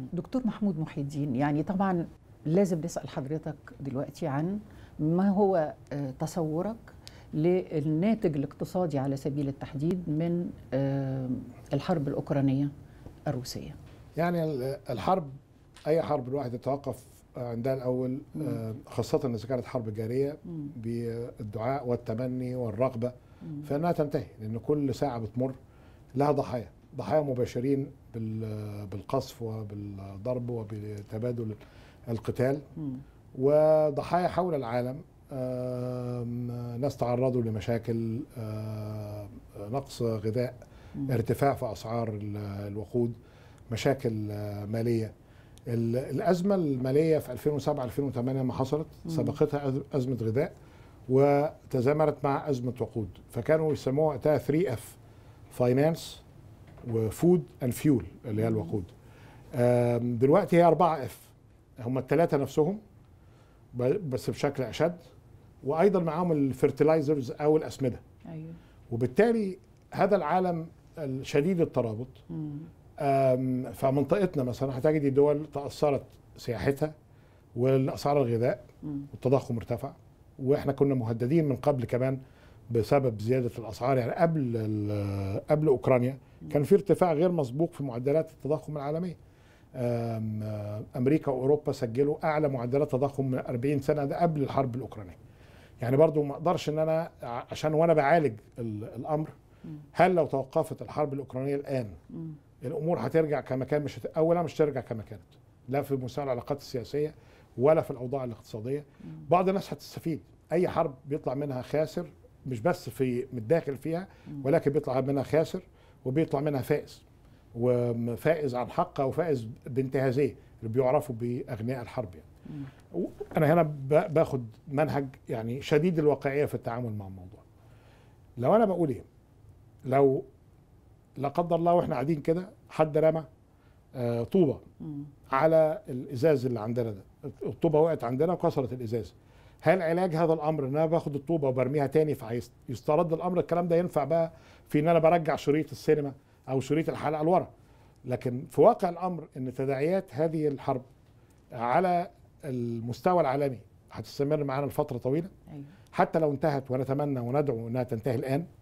دكتور محمود محي الدين يعني طبعا لازم نسال حضرتك دلوقتي عن ما هو آه، تصورك للناتج الاقتصادي على سبيل التحديد من آه، الحرب الاوكرانيه الروسيه يعني ال- الحرب اي حرب الواحد يتوقف عندها الاول مم. آه، خاصه اذا كانت حرب جاريه مم. بالدعاء والتمني والرغبه مم. فانها تنتهي لان كل ساعه بتمر لها ضحايا ضحايا مباشرين بال- بالقصف وبالضرب وبتبادل القتال مم. وضحايا حول العالم آم، ناس تعرضوا لمشاكل آم، نقص غذاء مم. ارتفاع في اسعار ال- الوقود مشاكل آه، ماليه ال- الازمه الماليه في 2007 2008 ما حصلت مم. سبقتها أز- ازمه غذاء وتزامنت مع ازمه وقود فكانوا يسموها وقتها 3 اف فاينانس وفود اند فيول اللي هي مم. الوقود آم، دلوقتي هي 4 اف هم الثلاثه نفسهم ب- بس بشكل اشد وايضا معاهم الفيرتلايزرز او الاسمده ايوه وبالتالي هذا العالم الشديد الترابط مم. أم، فمنطقتنا مثلا هتجد دول تاثرت سياحتها والاسعار الغذاء مم. والتضخم ارتفع واحنا كنا مهددين من قبل كمان بسبب زياده الاسعار يعني قبل ال- قبل اوكرانيا كان في ارتفاع غير مسبوق في معدلات التضخم العالميه أم، امريكا واوروبا سجلوا اعلى معدلات تضخم من 40 سنه ده قبل الحرب الاوكرانيه يعني برضو ما اقدرش ان انا ع- عشان وانا بعالج ال- الامر مم. هل لو توقفت الحرب الاوكرانيه الان مم. الامور هترجع كما كان مش هت... اولا مش ترجع كما كانت لا في مستوى العلاقات السياسيه ولا في الاوضاع الاقتصاديه مم. بعض الناس هتستفيد اي حرب بيطلع منها خاسر مش بس في من الداخل فيها مم. ولكن بيطلع منها خاسر وبيطلع منها فائز وفائز عن حق او فائز بانتهازيه اللي بيعرفوا باغنياء الحرب يعني. مم. انا هنا ب- باخد منهج يعني شديد الواقعيه في التعامل مع الموضوع لو انا بقول ايه لو لا قدر الله واحنا قاعدين كده حد رمى آه، طوبه مم. على الازاز اللي عندنا ده الطوبه وقعت عندنا وكسرت الازاز هل علاج هذا الامر ان انا باخد الطوبه وبرميها تاني فيسترد الامر الكلام ده ينفع بقى في ان انا برجع شريط السينما او شريط الحلقه لورا لكن في واقع الامر ان تداعيات هذه الحرب على المستوى العالمي هتستمر معانا لفتره طويله ايوه حتى لو انتهت ونتمنى وندعو انها تنتهي الان